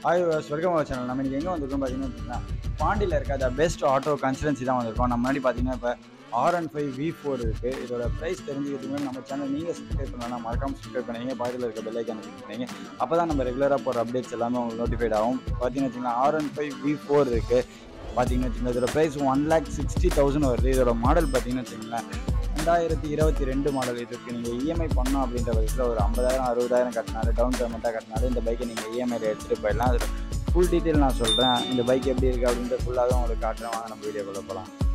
hi welcome our channel நம்ம இன்றைக்கி எங்கே வந்திருக்கோம் பார்த்தீங்கன்னா வச்சுக்கோங்களேன், பாண்டியில் இருக்க த பெஸ்ட் ஆட்டோ கன்சல்டன்சி தான் வந்திருக்கோம் நம்ம முன்னாடி பார்த்தீங்கன்னா இப்போ R and five V four இருக்குது இதோட ப்ரைஸ் தெரிஞ்சுக்கிறதுக்கு முன்னாடி நம்ம சேனல் நீங்கள் சப்ஸ்கிரைப் பண்ணலாம் மறக்காம சப்ஸ்கிரைப் பண்ணுங்க பக்கத்தில் இருக்க பெல் ஐக்கான கிளிக் பண்ணுங்க அப்போ தான் நம்ம ரெகுலராக போகிற அப்டேட்ஸ் எல்லாமே உங்களுக்கு நோட்டிஃபைட் ஆகும் பார்த்தீங்கன்னா வச்சுக்கோங்களேன் R and five V four இருக்குது பார்த்தீங்கன்னா வச்சுக்கோங்களேன் இதோட price one lakh sixty thousand வருது இதோட மாடல் பார்த்தீங்கன்னா வச்சுக்கோங்களேன் ரெண்டாயிரத்தி இருபத்தி ரெண்டு மாடல் இதுக்கு நீங்கள் இஎம்ஐ பண்ணோம் அப்படின்ற பட்சத்தில் ஒரு ஐம்பதாயிரம் அறுபதாயிரம் கட்டினாலும் டவுன் பேமெண்ட்டாக கட்டினாலும் இந்த பைக்கை நீங்கள் இஎம்ஐயில் எடுத்துகிட்டு போயிடலாம் அதில் ஃபுல் டீட்டெயில் நான் சொல்கிறேன் இந்த பைக் எப்படி இருக்குது அப்படின்ற ஃபுல்லாக உங்களுக்கு காட்டுறேன் வாங்க நம்ம வீடியோக்குள்ளே போகலாம்